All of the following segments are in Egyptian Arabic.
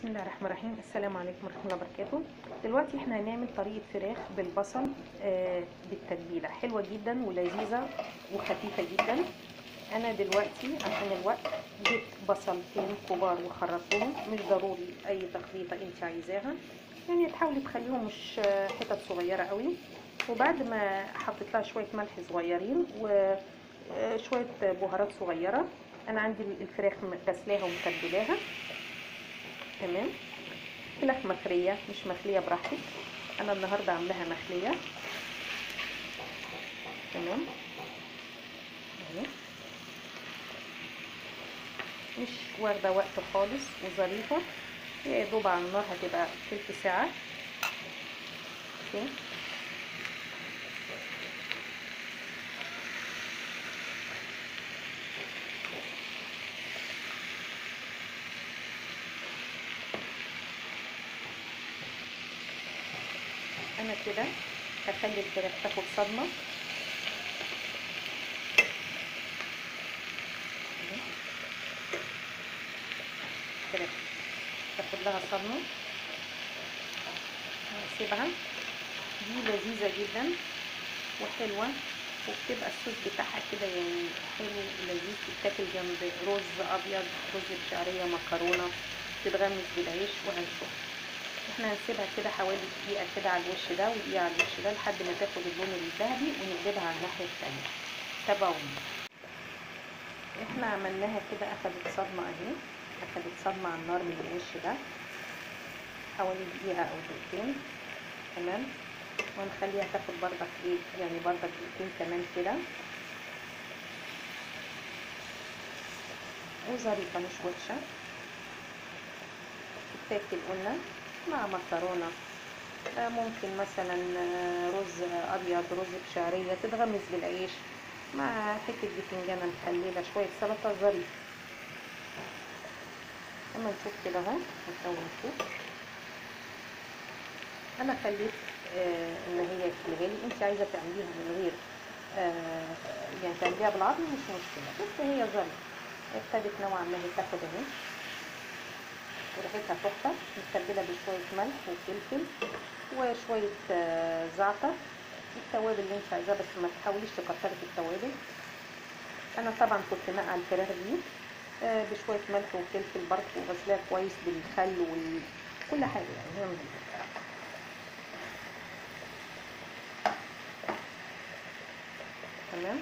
بسم الله الرحمن الرحيم السلام عليكم ورحمه الله وبركاته دلوقتي احنا هنعمل طريقه فراخ بالبصل آه بالتتبيله حلوه جدا ولذيذه وخفيفه جدا انا دلوقتي عشان الوقت جبت بصلتين كبار وخرطتهم مش ضروري اي تخليطه انت عايزاها يعني تحاولي تخليهم مش آه، حتت صغيره قوي وبعد ما حطيت لها شويه ملح صغيرين وشويه بهارات صغيره انا عندي الفراخ غسلاها ومتبلاها تمام فراخ مخليه مش مخليه براحتك انا النهارده عاملاها مخليه تمام اهي مش واخده وقت خالص وظريفه هي يا دوب على النار هتبقى تلت ساعه اوكي انا كده هخلي الفراخ تاخد صدمه الفراخ تاخد لها صدمه هسيبها دي لذيذه جدا وحلوه وبتبقى الصوص بتاعها كده يعني حلو ولذيذ تتاكل جنب رز ابيض رز بشعريه مكرونه تتغمس بالعيش وهنشوف احنا هنسيبها كده حوالي دقيقة كده على الوش ده ودقيقة على الوش ده لحد ما تاخد اللون الذهبي ونقلبها على الناحية التانية تابعونا احنا عملناها كده اخدت صدمة اهي اخدت صدمة على النار من الوش ده حوالي دقيقة او دقيقتين تمام ونخليها تاخد بردك ايه يعني بردك دقيقتين كمان كده وظريفة مش وحشة تتاكل قلنا مع مكرونة ممكن مثلا رز أبيض رز بشعرية تتغمس بالعيش مع حتة بتنجانة مخللة شوية سلطة ظريف اما نشوف كده اهو نحاول نشوف انا خليت آه ان هي تلغي لي انت عايزه تعمليها من غير آه يعني تعمليها بالعظم مش مشكله بس هي ظريف ابتدت نوعا ما هي تاخد اهي وريحتها تحفه متبله بشويه ملح وفلفل وشويه آه زعتر التوابل اللي انت عايزاها بس ما تحاوليش تكتري في التوابل انا طبعا كنت نقع الفراخ دي آه بشويه ملح وفلفل برضه وغسلاها كويس بالخل وكل حاجه يعني هي نضيفه تمام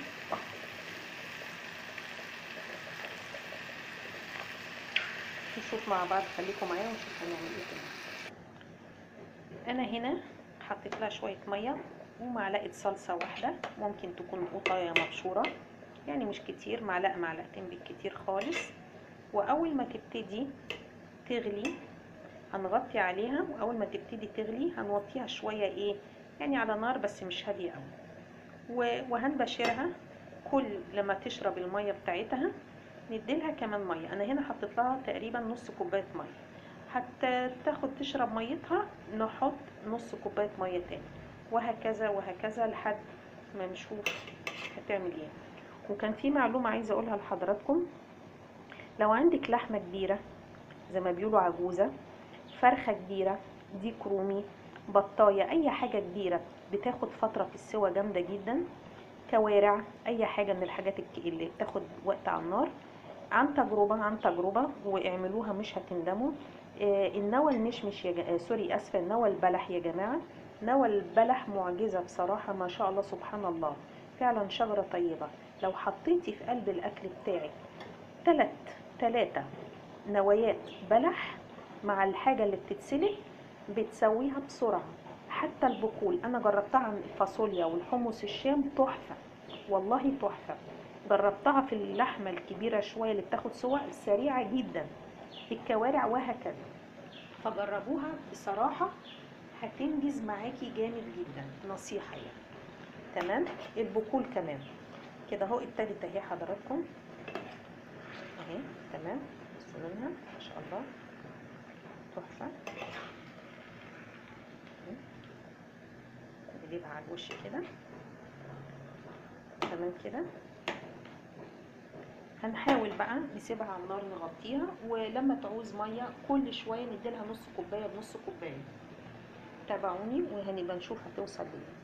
نشوف مع بعض خليكم معايا ونشوف هنعمل ايه كده انا هنا حطيت لها شويه ميه ومعلقه صلصه واحده ممكن تكون قطايه مبشوره يعني مش كتير معلقه معلقتين بالكتير خالص واول ما تبتدي تغلي هنغطي عليها واول ما تبتدي تغلي هنوطيها شويه ايه يعني على نار بس مش هاديه قوي وهنبشرها كل لما تشرب الميه بتاعتها نديلها كمان ميه انا هنا حطيت لها تقريبا نص كوبايه ميه حتى تاخد تشرب ميتها نحط نص كوبايه ميه تاني وهكذا وهكذا لحد ما نشوف هتعمل ايه وكان في معلومه عايزه اقولها لحضراتكم لو عندك لحمه كبيره زي ما بيقولوا عجوزه فرخه كبيره ديك رومي بطايه اي حاجه كبيره بتاخد فتره في السوا جامده جدا كوارع اي حاجه من الحاجات اللي بتاخد وقت على النار عن تجربه عن تجربه واعملوها مش هتندموا آه النوى المشمش يا جا... آه سوري اسفه النوى البلح يا جماعه نوى البلح معجزه بصراحه ما شاء الله سبحان الله فعلا شجره طيبه لو حطيتي في قلب الاكل بتاعك تلات تلاتة نوايات بلح مع الحاجه اللي بتتسلق بتسويها بسرعه حتى البقول انا جربتها عن الفاصوليا والحمص الشام تحفه والله تحفه جربتها في اللحمه الكبيره شويه اللي بتاخد سوا سريعه جدا في الكوارع وهكذا فجربوها بصراحه هتنجز معاكي جامد جدا نصيحه يعني تمام البقول كمان كده اهو ابتدت اهي حضراتكم اهي تمام بصوا منها ما شاء الله تحفه نقلبها على الوش كده تمام كده هنحاول بقى نسيبها على النار نغطيها ولما تعوز ميه كل شويه نديلها نص كوبايه بنص كوبايه تابعوني وهنبقى نشوف هتوصل ليه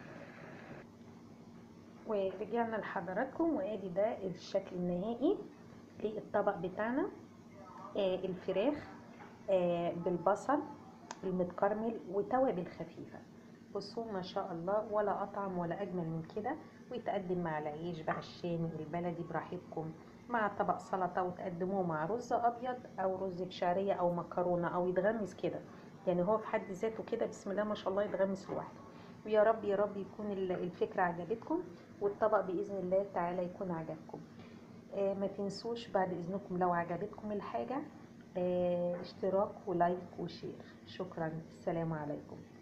ورجعنا لحضراتكم وادي ده الشكل النهائي للطبق بتاعنا آه الفراخ آه بالبصل المتكرمل وتوابل خفيفه بصوا ما شاء الله ولا اطعم ولا اجمل من كده ويتقدم مع العيش بقى الشامي البلدي براحتكم مع طبق سلطه وتقدموه مع رز ابيض او رز بشعريه او مكرونه او يتغمس كده يعني هو في حد ذاته كده بسم الله ما شاء الله يتغمس لوحده ويا رب يا رب يكون الفكره عجبتكم والطبق باذن الله تعالى يكون عجبكم آه ما تنسوش بعد اذنكم لو عجبتكم الحاجه آه اشتراك ولايك وشير شكرا السلام عليكم